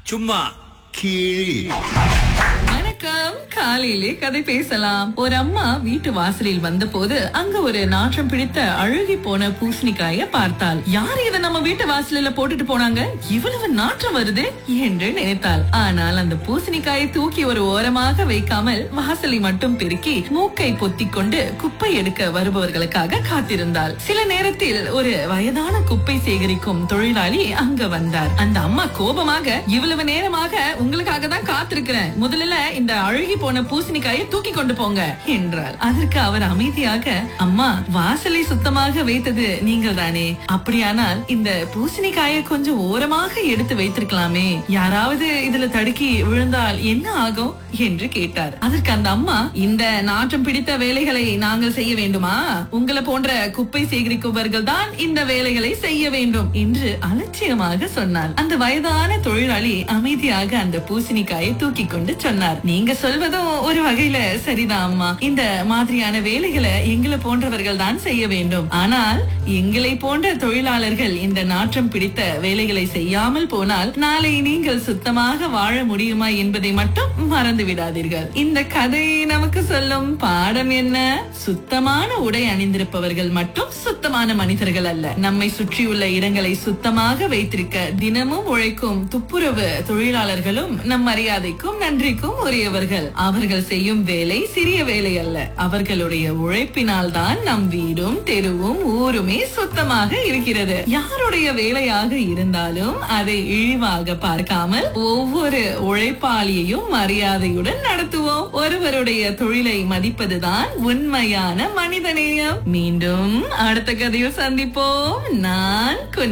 சும்மா கீழ் வணக்கம் காலையிலே கதை பேசலாம் ஒரு அம்மா வீட்டு வாசலில் வந்தபோது அங்க ஒரு நாற்றம் பிடித்த அழுகி போன பூசணிக்காய பார்த்தாள் யார் இதை நம்ம வீட்டு வாசலில போட்டுட்டு போனாங்க இவ்வளவு நாற்றம் வருது என்று நினைத்தாள் ஆனால் அந்த பூசணிக்காயை தூக்கி ஒரு ஓரமாக வைக்காமல் வாசலை மட்டும் பெருக்கி மூக்கை பொத்திக் கொண்டு குப்பை எடுக்க வருபவர்களுக்காக காத்திருந்தாள் சில நேரத்தில் ஒரு வயதான குப்பை சேகரிக்கும் தொழிலாளி அங்க வந்தார் அந்த அம்மா கோபமாக இவ்வளவு நேரமாக உங்களுக்காக தான் காத்திருக்கிறேன் முதல்ல இந்த அழுகி போன பூசணிக்காயை தூக்கி கொண்டு போங்க என்றார் அதற்கு அவர் அமைதியாக அம்மா வாசலை சுத்தமாக வைத்தது நீங்கள் தானே அப்படியானால் இந்த பூசணிக்காயை கொஞ்சம் ஓரமாக எடுத்து வைத்திருக்கலாமே யாராவது இதுல தடுக்கி விழுந்தால் என்ன ஆகும் என்று கேட்டார் அதற்கு அந்த அம்மா இந்த நாற்றம் பிடித்த வேலைகளை நாங்கள் செய்ய வேண்டுமா உங்களை போன்ற குப்பை சேகரிப்பவர்கள் தான் இந்த வேலைகளை செய்ய வேண்டும் என்று அலட்சியமாக சொன்னார் அந்த வயதான தொழிலாளி அமைதியாக அந்த பூசணிக்காயை தூக்கி கொண்டு சொன்னார் நீங்க சொல்வதும் ஒரு வகையில சரிதான் அம்மா இந்த மாதிரியான வேலைகளை எங்களை போன்றவர்கள் தான் செய்ய வேண்டும் ஆனால் எங்களை போன்ற தொழிலாளர்கள் இந்த நாற்றம் பிடித்த வேலைகளை செய்யாமல் போனால் நாளை நீங்கள் சுத்தமாக வாழ முடியுமா என்பதை மட்டும் மறந்து விடாதீர்கள் இந்த கதை நமக்கு சொல்லும் பாடம் என்ன சுத்தமான உடை அணிந்திருப்பவர்கள் மட்டும் சுத்தமான மனிதர்கள் அல்ல நம்மை சுற்றியுள்ள இடங்களை சுத்தமாக வைத்திருக்க தினமும் உழைக்கும் துப்புரவு தொழிலாளர்களும் நம் மரியாதைக்கும் நன்றிக்கும் உரியவர்கள் அவர்கள் செய்யும் வேலை சிறிய வேலை அல்ல அவர்களுடைய உழைப்பினால் தான் நம் வீடும் தெருவும் ஊருமே சுத்தமாக இருக்கிறது யாருடைய வேலையாக இருந்தாலும் அதை இழிவாக பார்க்காமல் ஒவ்வொரு உழைப்பாளியையும் மரியாதையுடன் நடத்துவோம் ஒருவருடைய தொழிலை மதிப்பதுதான் உண்மையான மனிதநேயம் மீண்டும் அடுத்த கதையில் சந்திப்போம் நான் குண